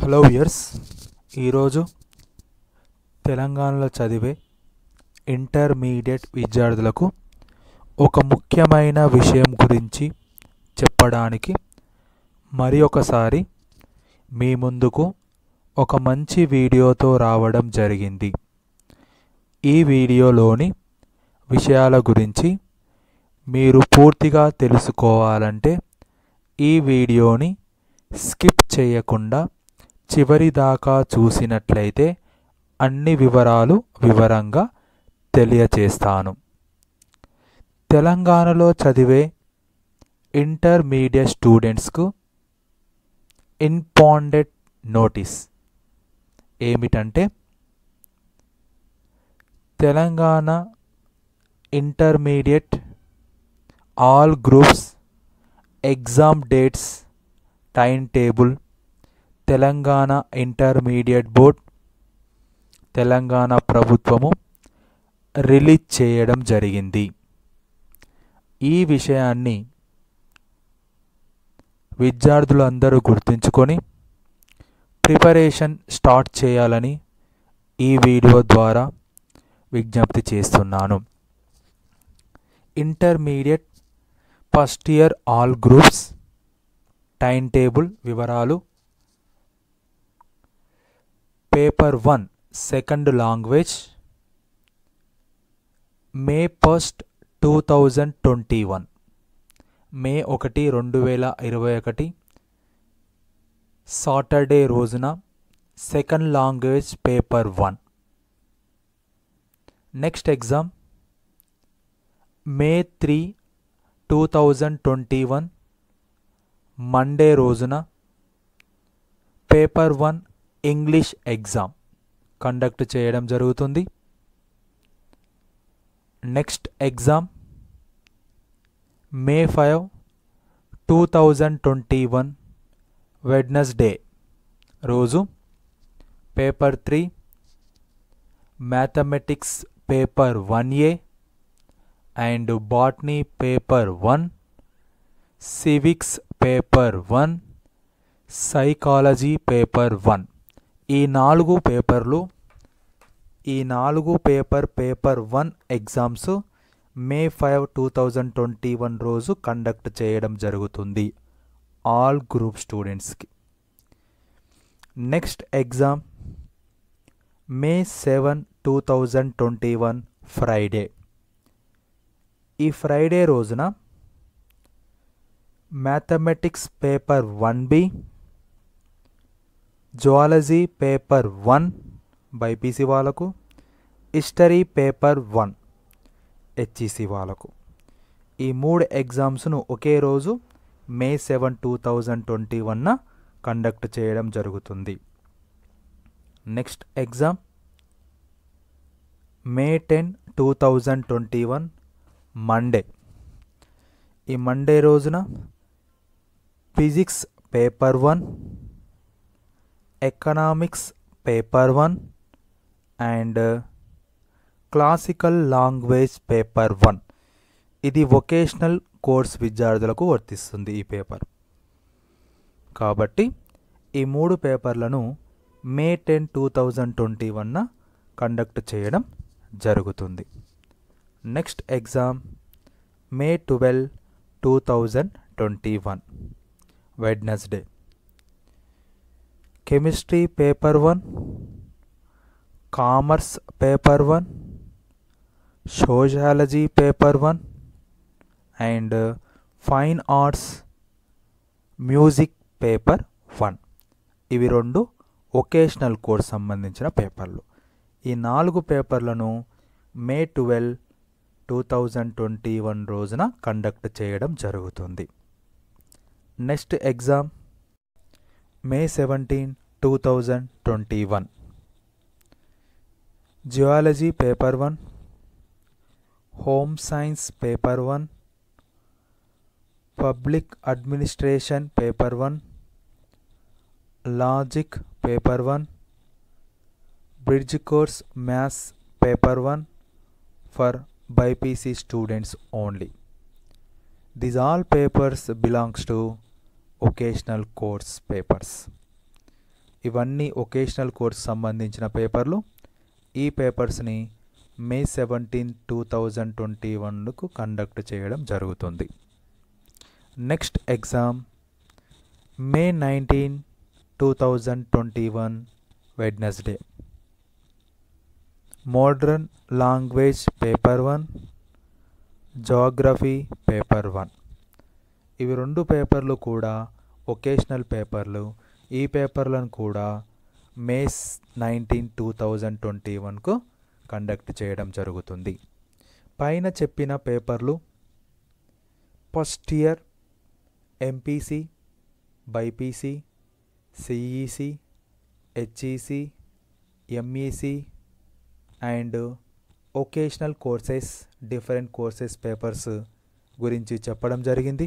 Hello viewers ఈరోజు తెలంగాణలో చదివే ఇంటర్మీడియట్ విద్యార్థులకు ఒక ముఖ్యమైన విషయం గురించి చెప్పడానికి మరి ఒకసారి మీ ముందుకు ఒక మంచి వీడియోతో రావడం జరిగింది ఈ వీడియోలోని విషయాల గురించి మీరు పూర్తిగా తెలుసుకోవాలంటే ఈ వీడియోని స్కిప్ చేయకుండా చివరి దాకా చూసినట్లయితే అన్ని వివరాలు వివరంగా తెలియచేస్తాను తెలంగాణలో చదివే ఇంటర్మీడియట్ స్టూడెంట్స్కు ఇన్పాండెడ్ నోటీస్ ఏమిటంటే Telangana intermediate all groups exam dates time table Telangana intermediate board Telangana ప్రభుత్వము రిలీజ్ చేయడం జరిగింది ఈ విషయాన్ని విద్యార్థులందరూ గుర్తుంచుకొని ప్రిపరేషన్ స్టార్ట్ చేయాలని ఈ వీడియో ద్వారా విజ్ఞప్తి చేస్తున్నాను intermediate first year all groups time table వివరాలు paper one second language May first two thousand twenty one May ఒకటి రెండు వేల ఇరవై ఒకటి సాటర్డే రోజున second language paper one next exam May three two thousand twenty one Monday రోజున paper one English exam conduct చేయడం జరుగుతుంది next exam May five two thousand twenty one Wednesday రోజు paper three mathematics paper one A and botany paper one civics paper one psychology paper one ఈ నాలుగు పేపర్లు ఈ నాలుగు paper paper one exams May five two thousand twenty one రోజు conduct చేయడం జరుగుతుంది all group స్టూడెంట్స్కి next exam May seven two thousand twenty one Friday ఈ ఫ్రైడే రోజున mathematics paper one B zoology paper one BiPC వాళ్ళకు history paper one HEC వాళ్ళకు ఈ మూడు ఎగ్జామ్స్ను ఒకే రోజు May seven two thousand twenty వన్న కండక్ట్ చేయడం జరుగుతుంది next exam May ten two thousand twenty one Monday ఈ మండే రోజున physics paper one economics paper one and classical language paper one ఇది వొకేషనల్ కోర్స్ విద్యార్థులకు వర్తిస్తుంది ఈ పేపర్ కాబట్టి ఈ మూడు పేపర్లను May ten two thousand twenty వన్న కండక్ట్ చేయడం జరుగుతుంది next exam May twelve two thousand twenty one Wednesday chemistry paper one commerce paper one sociology paper one and fine arts music paper one ఇవి రెండు vocational course సంబంధించిన పేపర్లు ఈ నాలుగు పేపర్లను May twelve two thousand twenty one రోజున conduct చేయడం జరుగుతుంది next exam May seventeen two thousand twenty one geology paper one home science paper one public administration paper one logic paper one bridge course maths paper one for BiPC students only These all papers belongs to occasional course papers. ఇవన్నీ vocational course సంబంధించిన పేపర్లు ఈ పేపర్స్ని May seventeen two thousand twenty వన్కు conduct చేయడం జరుగుతుంది next exam May nineteen two thousand twenty one Wednesday modern language paper one geography paper one ఇవి రెండు పేపర్లు కూడా ఒకేషనల్ పేపర్లు ఈ పేపర్లను కూడా May nineteen two thousand twenty వన్కు కండక్ట్ చేయడం జరుగుతుంది పైన చెప్పిన పేపర్లు first year MPC BiPC CEC HEC MEC and vocational courses different courses papers గురించి చెప్పడం జరిగింది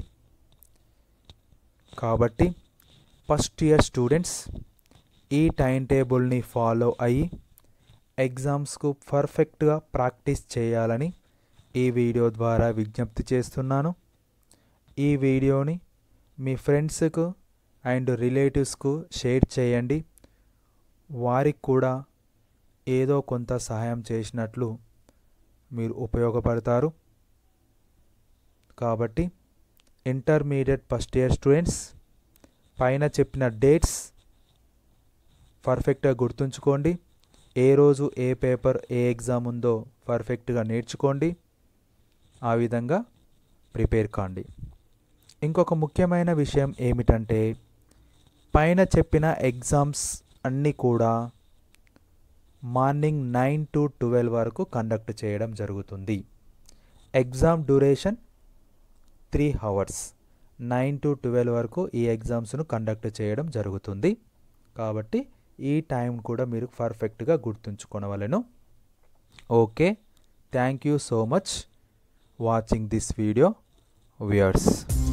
కాబట్టి ఫస్ట్ ఇయర్ స్టూడెంట్స్ ఈ టైం టేబుల్ని ఫాలో అయ్యి ఎగ్జామ్స్కు పర్ఫెక్ట్గా ప్రాక్టీస్ చేయాలని ఈ వీడియో ద్వారా విజ్ఞప్తి చేస్తున్నాను ఈ వీడియోని మీ ఫ్రెండ్స్కు అండ్ రిలేటివ్స్కు షేర్ చేయండి వారికి కూడా ఏదో కొంత సహాయం చేసినట్లు మీరు ఉపయోగపడతారు కాబట్టి ఇంటర్మీడియట్ ఫస్ట్ ఇయర్ స్టూడెంట్స్ పైన చెప్పిన డేట్స్ పర్ఫెక్ట్గా గుర్తుంచుకోండి ఏ రోజు ఏ పేపర్ ఏ ఎగ్జామ్ ఉందో పర్ఫెక్ట్గా నేర్చుకోండి ఆ విధంగా ప్రిపేర్ కాండి ఇంకొక ముఖ్యమైన విషయం ఏమిటంటే పైన చెప్పిన ఎగ్జామ్స్ అన్నీ కూడా మార్నింగ్ నైన్ టు ట్వెల్వ్ వరకు కండక్ట్ చేయడం జరుగుతుంది exam duration three hours nine to twelve వరకు ఈ ఎగ్జామ్స్ను కండక్ట్ చేయడం జరుగుతుంది కాబట్టి ఈ టైం కూడా మీరు పర్ఫెక్ట్గా గుర్తుంచుకోనవలను okay thank you so much watching this video viewers